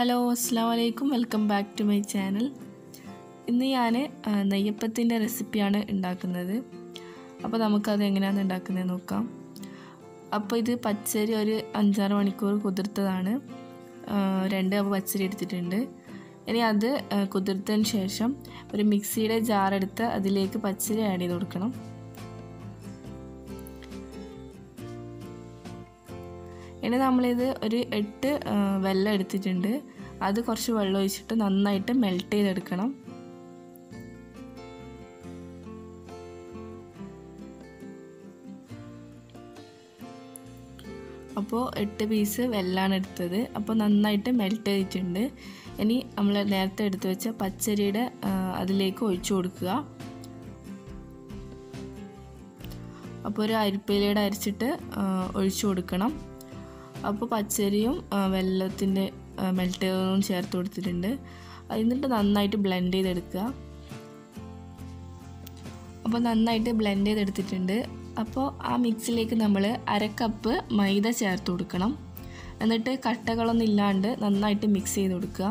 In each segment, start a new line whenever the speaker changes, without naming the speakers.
hello അസ്സാം വലൈക്കും welcome back to my channel ഇന്ന് ഞാൻ നെയ്യപ്പത്തിൻ്റെ റെസിപ്പിയാണ് ഉണ്ടാക്കുന്നത് അപ്പോൾ നമുക്കത് എങ്ങനെയാണ് ഉണ്ടാക്കുന്നത് നോക്കാം അപ്പോൾ ഇത് പച്ചരി ഒരു അഞ്ചാറ് മണിക്കൂർ കുതിർത്തതാണ് ആ, രണ്ട് കപ്പ് പച്ചരി എടുത്തിട്ടുണ്ട് ഇനി അത് ആ, കുതിർത്തതിന് ശേഷം ഒരു മിക്സിയുടെ ജാറെടുത്ത് അതിലേക്ക് പച്ചരി ആഡ് ചെയ്ത് കൊടുക്കണം ഇനി നമ്മളിത് ഒരു എട്ട് ആ, വെള്ളം എടുത്തിട്ടുണ്ട് അത് കുറച്ച് വെള്ളം ഒഴിച്ചിട്ട് നന്നായിട്ട് മെൽറ്റ് ചെയ്തെടുക്കണം അപ്പോൾ എട്ട് പീസ് വെള്ളമാണ് എടുത്തത് അപ്പോൾ നന്നായിട്ട് മെൽറ്റ് ചെയ്തിട്ടുണ്ട് ഇനി നമ്മൾ നേരത്തെ എടുത്തു വെച്ച പച്ചരിയുടെ ആ, അതിലേക്ക് ഒഴിച്ചു കൊടുക്കുക അപ്പോൾ ഒരു അരിപ്പയിലൂടെ അരിച്ചിട്ട് ആ, ഒഴിച്ചു കൊടുക്കണം അപ്പോൾ പച്ചരിയും ആ, വെള്ളത്തിൻ്റെ മെൽറ്റ് ചെയ്തതും ചേർത്ത് കൊടുത്തിട്ടുണ്ട് എന്നിട്ട് നന്നായിട്ട് ബ്ലെൻഡ് ചെയ്തെടുക്കുക അപ്പോൾ നന്നായിട്ട് ബ്ലെൻഡ് ചെയ്തെടുത്തിട്ടുണ്ട് അപ്പോൾ ആ മിക്സിലേക്ക് നമ്മൾ അര കപ്പ് മൈദ ചേർത്ത് കൊടുക്കണം എന്നിട്ട് കട്ടകളൊന്നും ഇല്ലാണ്ട് നന്നായിട്ട് മിക്സ് ചെയ്ത് കൊടുക്കുക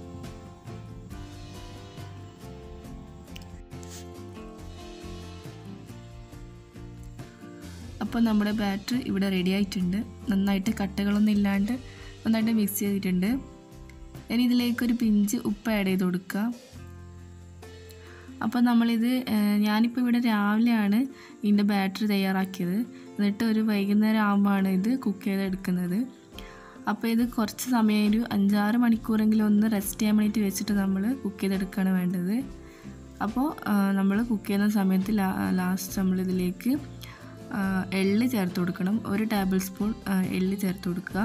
അപ്പോൾ നമ്മുടെ ബാറ്റർ ഇവിടെ റെഡി ആയിട്ടുണ്ട് നന്നായിട്ട് കട്ടകളൊന്നും ഇല്ലാണ്ട് നന്നായിട്ട് മിക്സ് ചെയ്തിട്ടുണ്ട് ഇനി ഇതിലേക്കൊരു പിഞ്ച് ഉപ്പ് ആഡ് ചെയ്ത് കൊടുക്കുക അപ്പോൾ നമ്മളിത് ഏഹ്, ഞാനിപ്പോൾ ഇവിടെ രാവിലെയാണ് ഇതിൻ്റെ ബാറ്ററി തയ്യാറാക്കിയത് എന്നിട്ട് ഒരു വൈകുന്നേരം ആകുമ്പോഴാണ് ഇത് കുക്ക് ചെയ്തെടുക്കുന്നത് അപ്പോൾ ഇത് കുറച്ച് സമയം ഒരു അഞ്ചാറ് മണിക്കൂറെങ്കിലും ഒന്ന് റെസ്റ്റ് ചെയ്യാൻ വേണ്ടിയിട്ട് വെച്ചിട്ട് നമ്മൾ കുക്ക് ചെയ്തെടുക്കുകയാണ് വേണ്ടത് അപ്പോൾ നമ്മൾ കുക്ക് ചെയ്യുന്ന സമയത്ത് ലാ ലാസ്റ്റ് നമ്മളിതിലേക്ക് ആ, എള്ള് ചേർത്ത് കൊടുക്കണം ഒരു ടേബിൾ സ്പൂൺ ആ, എള്ള് ചേർത്ത് കൊടുക്കുക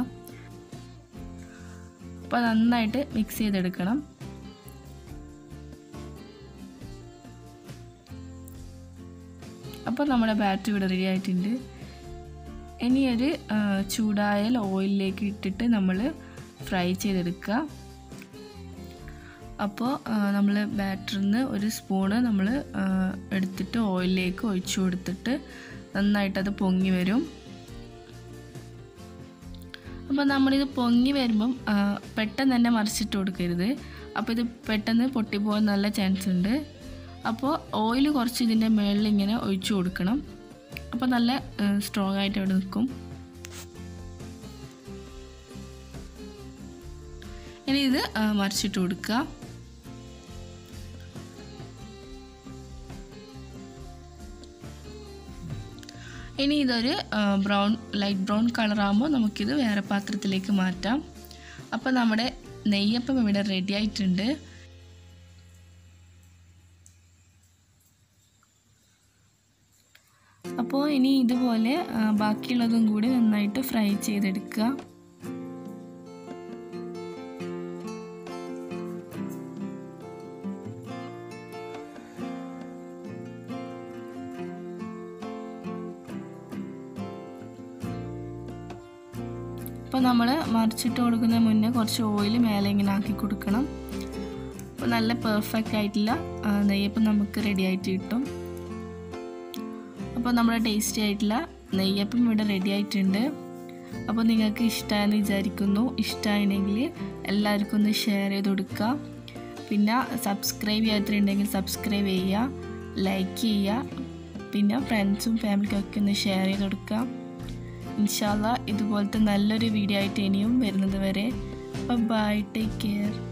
അപ്പോൾ നന്നായിട്ട് മിക്സ് ചെയ്തെടുക്കണം അപ്പോൾ നമ്മുടെ ബാറ്ററി ഇവിടെ റെഡി ആയിട്ടുണ്ട് ഇനി ഒരു ആ, ചൂടായ ഓയിലിലേക്ക് ഇട്ടിട്ട് നമ്മൾ ഫ്രൈ ചെയ്തെടുക്കുക അപ്പോൾ നമ്മൾ ബാറ്ററിൽ നിന്ന് ഒരു സ്പൂണ് നമ്മൾ എടുത്തിട്ട് ഓയിലിലേക്ക് ഒഴിച്ചു കൊടുത്തിട്ട് നന്നായിട്ടത് പൊങ്ങി വരും അപ്പോൾ നമ്മളിത് പൊങ്ങി വരുമ്പം ആ, പെട്ടെന്ന് തന്നെ മറിച്ചിട്ട് കൊടുക്കരുത് അപ്പോൾ ഇത് പെട്ടെന്ന് പൊട്ടിപ്പോകാൻ നല്ല ചാൻസ് ഉണ്ട് അപ്പോൾ ഓയിൽ കുറച്ച് ഇതിൻ്റെ മുകളിൽ ഇങ്ങനെ ഒഴിച്ചു കൊടുക്കണം അപ്പോൾ നല്ല സ്ട്രോങ് ആയിട്ട് അവിടെ നിൽക്കും ഇനി ഇത് ആ, മറിച്ചിട്ട് കൊടുക്കുക ഇനി ഇതൊരു ബ്രൗൺ ലൈറ്റ് ബ്രൗൺ കളറാകുമ്പോൾ നമുക്കിത് വേറെ പാത്രത്തിലേക്ക് മാറ്റാം അപ്പോൾ നമ്മുടെ നെയ്യപ്പം ഇവിടെ റെഡി ആയിട്ടുണ്ട് അപ്പോൾ ഇനി ഇതുപോലെ ആ, ബാക്കിയുള്ളതും കൂടി നന്നായിട്ട് ഫ്രൈ ചെയ്തെടുക്കുക അപ്പോൾ നമ്മൾ മറിച്ചിട്ട് കൊടുക്കുന്ന മുന്നേ കുറച്ച് ഓയിൽ മേലെ ഇങ്ങനെ ആക്കി കൊടുക്കണം അപ്പോൾ നല്ല പെർഫെക്റ്റ് ആയിട്ടുള്ള ആ, നെയ്യപ്പം നമുക്ക് റെഡി ആയിട്ട് കിട്ടും അപ്പോൾ നമ്മുടെ ടേസ്റ്റി ആയിട്ടുള്ള നെയ്യപ്പം ഇവിടെ റെഡി ആയിട്ടുണ്ട് അപ്പോൾ നിങ്ങൾക്ക് ഇഷ്ടമായെന്ന് വിചാരിക്കുന്നു ഇഷ്ടമായിരുന്നെങ്കിൽ എല്ലാവർക്കും ഒന്ന് ഷെയർ ചെയ്ത് കൊടുക്കുക പിന്നെ സബ്സ്ക്രൈബ് ചെയ്യാത്തിട്ടുണ്ടെങ്കിൽ സബ്സ്ക്രൈബ് ചെയ്യുക ലൈക്ക് ചെയ്യുക പിന്നെ ഫ്രണ്ട്സും ഫാമിലിക്കും ഒക്കെ ഒന്ന് ഷെയർ ചെയ്ത് കൊടുക്കുക ഇൻഷാല്ല ഇതുപോലത്തെ നല്ലൊരു വീഡിയോ ആയിട്ട് ഇനിയും വരുന്നത് വരെ ബൈ ടേക്ക് കെയർ